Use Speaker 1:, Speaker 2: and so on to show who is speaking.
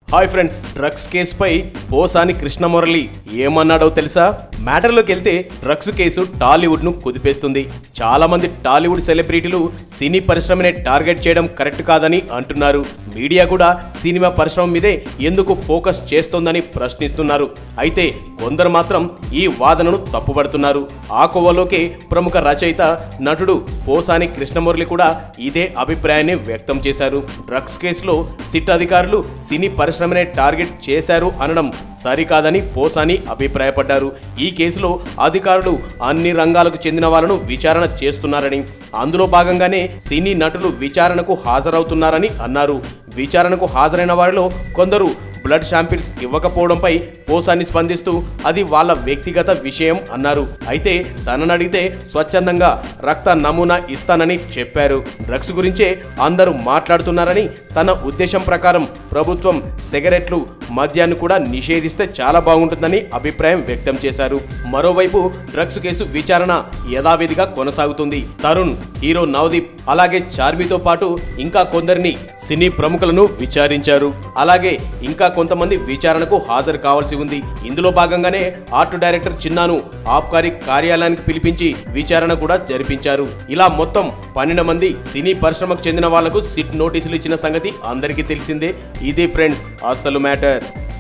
Speaker 1: hi friends drugs కేసుపై పోసాని కృష్ణమురళి ఏమన్నాడో తెలుసా మ్యాటర్లోకి వెళ్తే డ్రగ్స్ కేసు టాలీవుడ్ ను కుదిపేస్తుంది చాలా మంది టాలీవుడ్ సెలబ్రిటీలు సినీ పరిశ్రమనే టార్గెట్ చేయడం కరెక్ట్ కాదని అంటున్నారు మీడియా కూడా సినిమా పరిశ్రమ మీదే ఎందుకు ఫోకస్ చేస్తోందని ప్రశ్నిస్తున్నారు అయితే కొందరు మాత్రం ఈ వాదనను తప్పుపడుతున్నారు ఆ కోవలోకే ప్రముఖ రచయిత నటుడు పోసాని కృష్ణమురళి కూడా ఇదే అభిప్రాయాన్ని వ్యక్తం చేశారు డ్రగ్స్ కేసులో సిట్ అధికారులు సినీ పరిశ్రమనే టార్గెట్ చేశారు అనడం సరికాదని పోసాని అభిప్రాయపడ్డారు ఈ కేసులో అధికారులు అన్ని రంగాలకు చెందిన వాళ్ళను విచారణ చేస్తున్నారని అందులో భాగంగానే సినీ నటులు విచారణకు హాజరవుతున్నారని అన్నారు విచారణకు హాజరైన వారిలో కొందరు బ్లడ్ శాంపిల్స్ ఇవ్వకపోవడంపై పోసాని స్పందిస్తూ అది వాళ్ళ వ్యక్తిగత విషయం అన్నారు అయితే తనను అడిగితే స్వచ్ఛందంగా రక్త నమూనా ఇస్తానని చెప్పారు డ్రగ్స్ గురించే అందరూ మాట్లాడుతున్నారని తన ఉద్దేశం ప్రకారం ప్రభుత్వం సిగరెట్లు మద్యాన్ని కూడా నిషేధిస్తే చాలా బాగుంటుందని అభిప్రాయం వ్యక్తం చేశారు మరోవైపు డ్రగ్స్ కేసు విచారణ యథావిధిగా కొనసాగుతుంది తరుణ్ హీరో నవదీప్ అలాగే చార్మితో పాటు ఇంకా కొందరిని సినీ ప్రముఖులను విచారించారు అలాగే ఇంకా కొంతమంది విచారణకు హాజరు కావాల్సి ఉంది ఇందులో భాగంగానే ఆర్ట్ డైరెక్టర్ చిన్నాను ఆబ్కారీ కార్యాలయానికి పిలిపించి విచారణ కూడా జరిపించారు ఇలా మొత్తం పన్నెండు మంది సినీ పరిశ్రమకు చెందిన వాళ్లకు సిట్ నోటీసులు ఇచ్చిన సంగతి అందరికీ తెలిసిందే ఇది ఫ్రెండ్స్ అసలు మ్యాటర్